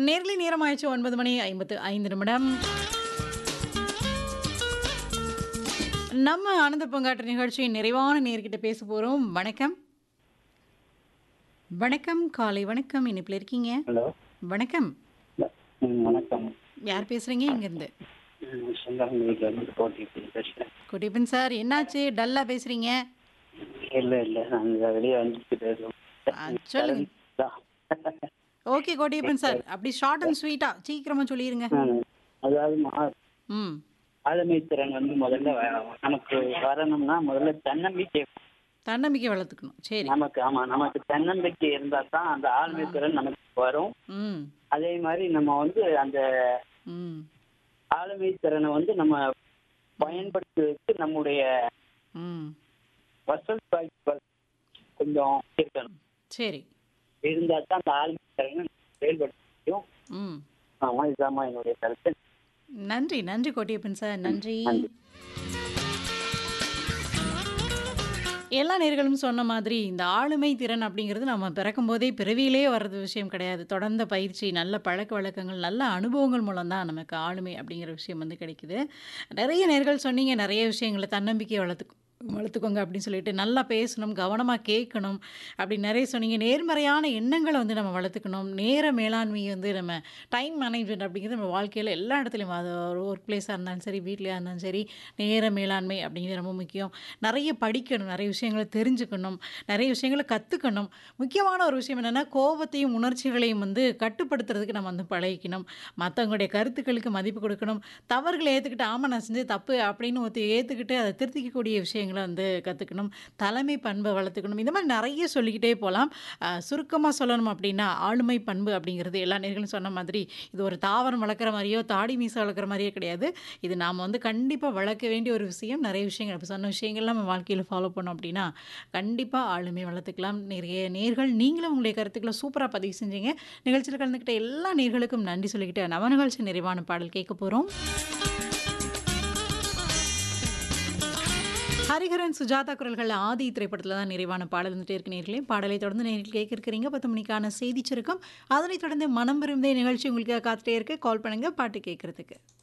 Nearly நேரம் ஆயிடுச்சு ஒன்பது மணி ஐம்பத்து ஐந்து நிமிடம் நம்ம ஆனந்த பூங்காற்று நிகழ்ச்சியின் நிறைவான நேர்கிட்ட பேச போகிறோம் வணக்கம் வணக்கம் காலை வணக்கம் இனிப்பில் இருக்கீங்க ஹலோ வணக்கம் ம், வணக்கம் யார் பேசுகிறீங்க இங்கேருந்து ம், சுந்தரம் வீட்டில் இருந்து போட்டி பேசுகிறேன் குட்டிப்பன் சார் என்னாச்சு டல்லாக பேசுகிறீங்க இல்லை இல்லை நாங்கள் வெளியே வந்துட்டு பேசுவோம் சொல்லுங்க ஓகே கோட்டியப்பன் சார் அப்படி ஷார்ட் அண்ட் ஸ்வீட்டாக சீக்கிரமாக சொல்லிடுங்க ம், அதாவது மா- ம் ஆளுமை திறன் வந்து முதல்ல வ- நமக்கு வரணும்னா முதல்ல தன்னம்பிக்கை தன்னம்பிக்கை வளர்த்துக்கணும் சரி நமக்கு ஆமா நமக்கு தன்னம்பிக்கை இருந்தா தான் அந்த ஆளுமை திறன் நமக்கு வரும் ம் அதே மாதிரி நம்ம வந்து அந்த ம் ஆளுமை திறனை வந்து நம்ம பயன்படுத்துவதற்கு நம்முடைய ம் வசல் வாய்ப்புகள் கொஞ்சம் இருக்கணும் சரி இருந்தா தான் அந்த ஆளுமை திறனை செயல்படுத்த முடியும் ம் ஆமா இதுதாம்மா என்னுடைய கருத்து நன்றி நன்றி கோட்டியப்பன் சார் நன்றி நன்றி. எல்லா நேர்களும் சொன்ன மாதிரி இந்த ஆளுமை திறன் அப்படிங்கிறது நம்ம பிறக்கும் போதே பிறவியிலே வர்றது விஷயம் கிடையாது தொடர்ந்த பயிற்சி நல்ல பழக்க வழக்கங்கள் நல்ல அனுபவங்கள் மூலம் தான் நமக்கு ஆளுமை அப்படிங்கிற விஷயம் வந்து கிடைக்குது நிறைய நேர்கள் சொன்னீங்க நிறைய விஷயங்களை தன்னம்பிக்கையை வளர்த்து வளர்த்துக்கோங்க அப்படின்னு சொல்லிட்டு நல்லா பேசணும் கவனமாக கேட்கணும் அப்படி நிறைய சொன்னீங்க நேர்மறையான எண்ணங்களை வந்து நம்ம வளர்த்துக்கணும் நேர மேலாண்மை வந்து நம்ம டைம் மேனேஜ்மெண்ட் அப்படிங்கிறது நம்ம வாழ்க்கையில் எல்லா இடத்துலையும் அது ஒரு ஒர்க் பிளேஸாக இருந்தாலும் சரி வீட்லையாக இருந்தாலும் சரி நேர மேலாண்மை அப்படிங்கிறது ரொம்ப முக்கியம் நிறைய படிக்கணும் நிறைய விஷயங்களை தெரிஞ்சுக்கணும் நிறைய விஷயங்களை கற்றுக்கணும் முக்கியமான ஒரு விஷயம் என்னென்னா கோபத்தையும் உணர்ச்சிகளையும் வந்து கட்டுப்படுத்துறதுக்கு நம்ம வந்து பழகிக்கணும் மற்றவங்களுடைய கருத்துக்களுக்கு மதிப்பு கொடுக்கணும் தவறுகளை ஏற்றுக்கிட்டு ஆமாம் நான் செஞ்சது தப்பு அப்படின்னு ஒருத்தர் ஏற்றுக்கிட்டு அதை திருத்திக்கக்கூடிய விஷயங்களை வந்து கற்றுக்கணும் தலைமை பண்பை வளர்த்துக்கணும் இந்த மாதிரி நிறைய சொல்லிக்கிட்டே போகலாம் சுருக்கமாக சொல்லணும் அப்படின்னா ஆளுமை பண்பு அப்படிங்கிறது எல்லா நேர்களும் சொன்ன மாதிரி இது ஒரு தாவரம் வளர்க்குற மாதிரியோ தாடி மீசை வளர்க்குற மாதிரியோ கிடையாது இது நாம் வந்து கண்டிப்பாக வளர்க்க வேண்டிய ஒரு விஷயம் நிறைய விஷயங்கள் இப்போ சொன்ன விஷயங்கள்லாம் நம்ம வாழ்க்கையில் ஃபாலோ பண்ணோம் அப்படின்னா கண்டிப்பாக ஆளுமை வளர்த்துக்கலாம் நிறைய நேர்கள் நீங்களும் உங்களுடைய கருத்துக்களை சூப்பராக பதிவு செஞ்சீங்க நிகழ்ச்சியில் கலந்துக்கிட்ட எல்லா நேர்களுக்கும் நன்றி சொல்லிக்கிட்டு நவ நிகழ்ச்சி நிறைவான பாடல் கேட்க போகிறோம் ஹரிஹரன் சுஜாதா குரல்கள் ஆதி திரைப்படத்தில் தான் நிறைவான பாடல் வந்துட்டே இருக்கு நேர்களே பாடலை தொடர்ந்து நேரில் கேட்க இருக்கிறீங்க பத்து மணிக்கான செய்தி சுருக்கம் அதனைத் தொடர்ந்து மனம் விரும்புதே நிகழ்ச்சி உங்களுக்கு காத்துட்டே இருக்கு கால் பண்ணுங்க பாட்டு கேட்கறதுக்கு